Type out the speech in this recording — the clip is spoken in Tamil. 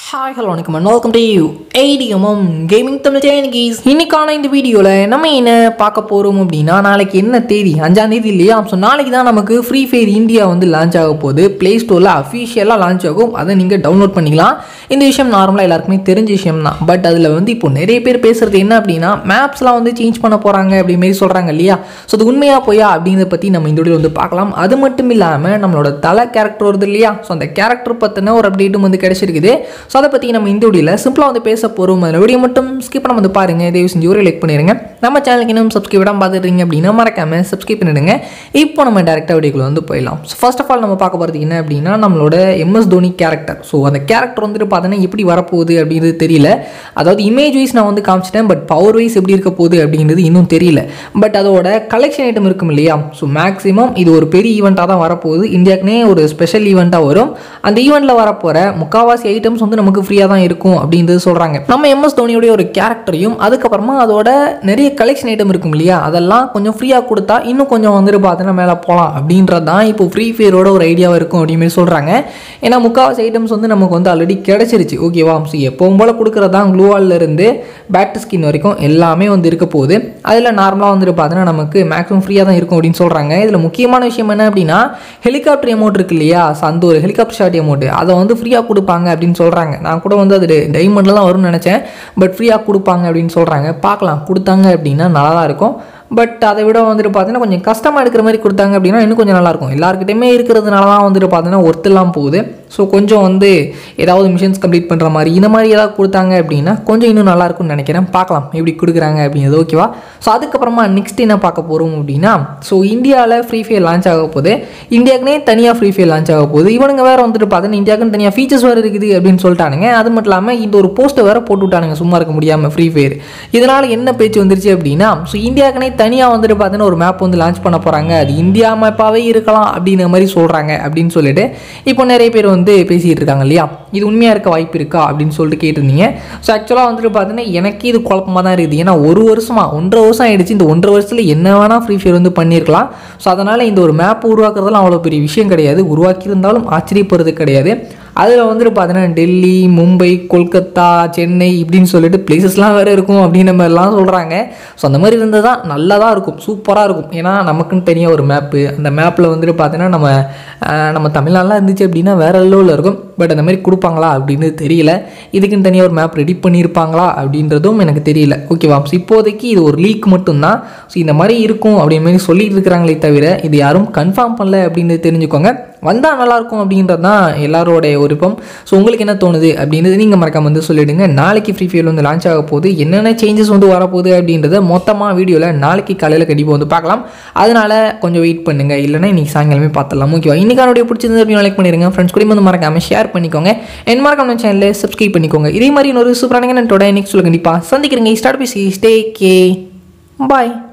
ஹாய் ஹலோ வணக்கம் and welcome to you ATMM gaming Tamil சேனகிஸ் இன்னைக்கான இந்த வீடியோவில் நம்ம என்ன பார்க்க போகிறோம் அப்படின்னா நாளைக்கு என்ன தேதி அஞ்சாம் தேதி இல்லையா ஸோ நாளைக்கு தான் நமக்கு ஃப்ரீ ஃபயர் இந்தியா வந்து லான்ச் ஆக போகுது ப்ளே ஸ்டோரில் அஃபிஷியலாக லான்ச் ஆகும் அதை நீங்கள் டவுன்லோட் பண்ணிக்கலாம் இந்த விஷயம் நார்மலாக எல்லாருக்குமே தெரிஞ்ச விஷயம் தான் பட் அதில் வந்து இப்போ நிறைய பேர் பேசுகிறது என்ன அப்படின்னா மேப்ஸ்லாம் வந்து சேஞ்ச் பண்ண போகிறாங்க அப்படி மாரி சொல்கிறாங்க இல்லையா ஸோ அது உண்மையாக போயா அப்படிங்கிறத பற்றி நம்ம இந்த வீடியோ வந்து பார்க்கலாம் அது மட்டும் இல்லாமல் நம்மளோட தலை கேரக்டர் வருது இல்லையா ஸோ அந்த கேரக்டர் பற்றின ஒரு அப்டேட்டும் வந்து கிடைச்சிருக்குது ஸோ அதை பற்றி நம்ம இந்த வீடியோவில் சிம்பிளாக வந்து பேச போகிறோம் அதில் வீடியோ மட்டும் ஸ்கிப் பண்ண வந்து பாருங்கள் தயவு செஞ்சு ஒரு லைக் பண்ணிடுங்க நம்ம சேனலுக்கு இன்னும் சப்ஸ்கிரைப் பண்ணாம பார்த்துருக்கீங்க அப்படின்னா மறக்காம சப்ஸ்கிரைப் பண்ணிடுங்க இப்போ நம்ம டேரெக்டாக வீடியோக்குள்ள வந்து போயிடலாம் ஸோ ஃபர்ஸ்ட் ஆஃப் ஆல் நம்ம பார்க்க போகிறது என்ன அப்படின்னா நம்மளோட எம்எஸ் தோனி கேரக்டர் ஸோ அந்த கேரக்டர் வந்துட்டு பார்த்தீங்கன்னா எப்படி வரப்போகுது அப்படிங்கிறது தெரியல அதாவது இமேஜ் வைஸ் நான் வந்து காமிச்சிட்டேன் பட் பவர் வைஸ் எப்படி இருக்க போகுது அப்படிங்கிறது இன்னும் தெரியல பட் அதோட கலெக்ஷன் ஐட்டம் இருக்கும் இல்லையா ஸோ மேக்ஸிமம் இது ஒரு பெரிய ஈவெண்ட்டாக தான் வரப்போகுது இந்தியாவுக்குனே ஒரு ஸ்பெஷல் ஈவெண்ட்டாக வரும் அந்த ஈவெண்ட்டில் வரப்போகிற முக்காவாசி ஐட்டம்ஸ் வந்து நமக்கு ஃப்ரீயாக தான் இருக்கும் அப்படின்றது சொல்கிறாங்க நம்ம எம்எஸ் தோனியோடைய ஒரு கேரக்டரையும் அதுக்கப்புறமா அதோட நிறைய கலெக்ஷன் ஐட்டம் இருக்கும் இல்லையா அதெல்லாம் கொஞ்சம் ஃப்ரீயாக கொடுத்தா இன்னும் கொஞ்சம் வந்துட்டு பார்த்தீங்கன்னா மேலே போகலாம் அப்படின்றது தான் இப்போ ஃப்ரீ ஃபயரோட ஒரு ஐடியாவாக இருக்கும் அப்படின்னு சொல்கிறாங்க ஏன்னா முக்கால்வாசி ஐட்டம்ஸ் வந்து நமக்கு வந்து ஆல்ரெடி கிடச்சிருச்சு ஓகேவா ஸோ எப்பவும் போல் கொடுக்குறது தான் க்ளூவால்ல இருந்து பேட் ஸ்கின் வரைக்கும் எல்லாமே வந்து இருக்க போகுது அதில் நார்மலாக வந்துட்டு பார்த்தீங்கன்னா நமக்கு மேக்ஸிமம் ஃப்ரீயாக தான் இருக்கும் அப்படின்னு சொல்கிறாங்க இதில் முக்கியமான விஷயம் என்ன அப்படின்னா ஹெலிகாப்டர் அமௌண்ட் இருக்கு இல்லையா ஸோ அந்த ஒரு ஹெலிகாப்டர் ஷாட் அமௌண்ட் அதை வந்து ஃப்ரீயாக கொடுப்பாங்க அப்படின்னு சொல்கிறாங்க நான் கூட வந்து அது டைமண்டில் தான் வரும்னு நினச்சேன் பட் ஃப்ரீயாக கொடுப்பாங்க அப்படின்னு சொல்கிறாங்க பார்க்கலாம் கொடுத்தாங்க அப்படின்னா நல்லா தான் இருக்கும் பட் அதை விட வந்துட்டு பார்த்தீங்கன்னா கொஞ்சம் கஷ்டமாக எடுக்கிற மாதிரி கொடுத்தாங்க அப்படின்னா இன்னும் கொஞ்சம் நல்லாயிருக்கும் எல்லாருக்கிட்டையுமே இருக்கிறதுனால தான் வந்துட்டு பார்த்தீங்கன்னா ஒர்த்தெல்லாம் போகுது ஸோ கொஞ்சம் வந்து ஏதாவது மிஷின்ஸ் கம்ப்ளீட் பண்ணுற மாதிரி இந்த மாதிரி ஏதாவது கொடுத்தாங்க அப்படின்னா கொஞ்சம் இன்னும் நல்லாயிருக்கும்னு நினைக்கிறேன் பார்க்கலாம் எப்படி கொடுக்குறாங்க அப்படிங்கிறது ஓகேவா ஸோ அதுக்கப்புறமா நெக்ஸ்ட் என்ன பார்க்க போகிறோம் அப்படின்னா ஸோ இந்தியாவில் ஃப்ரீ ஃபயர் லான்ச் ஆக போகுது இந்தியாவுக்குனே தனியாக ஃப்ரீ ஃபயர் லான்ச் ஆக போகுது இவனுங்க வேறு வந்துட்டு பார்த்தீங்கன்னா இந்தியாவுக்குன்னு தனியாக ஃபீச்சர்ஸ் வேறு இருக்குது அப்படின்னு சொல்லிட்டானுங்க அது மட்டும் இல்லாமல் இந்த ஒரு போஸ்ட்டை வேறு போட்டு விட்டானுங்க சும்மா இருக்க முடியாமல் ஃப்ரீ ஃபயர் இதனால் என்ன பேச்சு வந்துருச்சு அப்படின்னா ஸோ இந்தியாவுக்குனே தனியாக வந்துட்டு பார்த்தீங்கன்னா ஒரு மேப் வந்து லான்ச் பண்ண போகிறாங்க அது இந்தியா மேப்பாகவே இருக்கலாம் அப்படிங்கிற மாதிரி சொல்கிறாங்க அப்படின்னு சொல்லிட்டு இப்போ நிறைய பேர் வந்து பேசிகிட்டு இருக்காங்க இல்லையா இது உண்மையாக இருக்க வாய்ப்பு இருக்கா அப்படின்னு சொல்லிட்டு கேட்டிருந்தீங்க ஸோ ஆக்சுவலாக வந்துட்டு பார்த்தீங்கன்னா எனக்கு இது குழப்பமாக தான் இருக்குது ஏன்னா ஒரு வருஷமா ஒன்றரை வருஷம் ஆயிடுச்சு இந்த ஒன்றரை வருஷத்தில் என்ன வேணால் ஃப்ரீ ஃபயர் வந்து பண்ணியிருக்கலாம் ஸோ அதனால் இந்த ஒரு மேப் உருவாக்குறதுலாம் அவ்வளோ பெரிய விஷயம் கிடையாது உருவாக்கியிருந்தாலும் ஆச்சரியப்படுறது கிடையாது அதில் வந்துட்டு பார்த்தீங்கன்னா டெல்லி மும்பை கொல்கத்தா சென்னை இப்படின்னு சொல்லிட்டு பிளேசஸ்லாம் வேறு இருக்கும் அப்படின்னு மாதிரிலாம் சொல்கிறாங்க ஸோ அந்த மாதிரி இருந்தால் தான் நல்லா தான் இருக்கும் சூப்பராக இருக்கும் ஏன்னா நமக்குன்னு தனியாக ஒரு மேப்பு அந்த மேப்பில் வந்துட்டு பார்த்தீங்கன்னா நம்ம ஆஹ், நம்ம தமிழ்நாடுலாம் இருந்துச்சு அப்படின்னா வேறு லெவலில் இருக்கும் பட் அந்த மாதிரி கொடுப்பாங்களா அப்படின்னு தெரியல இதுக்குன்னு தனியாக ஒரு மேப் ரெடி பண்ணியிருப்பாங்களா அப்படின்றதும் எனக்கு தெரியல ஓகேவா ஸோ இப்போதைக்கு இது ஒரு லீக் மட்டும்தான் ஸோ இந்த மாதிரி இருக்கும் அப்படின்ற மாதிரி சொல்லிட்டு இருக்கிறாங்களே தவிர இது யாரும் கன்ஃபார்ம் பண்ணல அப்படின்னு தெரிஞ்சுக்கோங்க வந்தால் நல்லாயிருக்கும் அப்படின்றது தான் எல்லாரோடைய விருப்பம் ஸோ உங்களுக்கு என்ன தோணுது அப்படின்றது நீங்கள் மறக்காம வந்து சொல்லிவிடுங்க நாளைக்கு ஃப்ரீ ஃபயர் வந்து லான்ச் ஆக போகுது என்னென்ன சேஞ்சஸ் வந்து வரப்போகுது அப்படின்றத மொத்தமாக வீடியோவில் நாளைக்கு காலையில் கண்டிப்பாக வந்து பார்க்கலாம் அதனால் கொஞ்சம் வெயிட் பண்ணுங்கள் இல்லைன்னா இன்றைக்கி சாயங்காலமே பார்த்துடலாம் ஓகேவா இன்றைக்கான வீடியோ பிடிச்சிருந்து அப்படின்னு லைக் பண்ணிடுங்க ஃப்ரெண்ட்ஸ் கூட வந்து மறக்காம ஷேர் பண்ணிக்கோங்க என் மறக்காம சேனலில் சப்ஸ்கிரைப் பண்ணிக்கோங்க இதே மாதிரி இன்னொரு சூப்பரான நெட்டோட நெக்ஸ்ட் கண்டிப்பாக சந்திக்கிறீங்க ஸ்டார்ட் பிசி ஸ்டே கே பாய்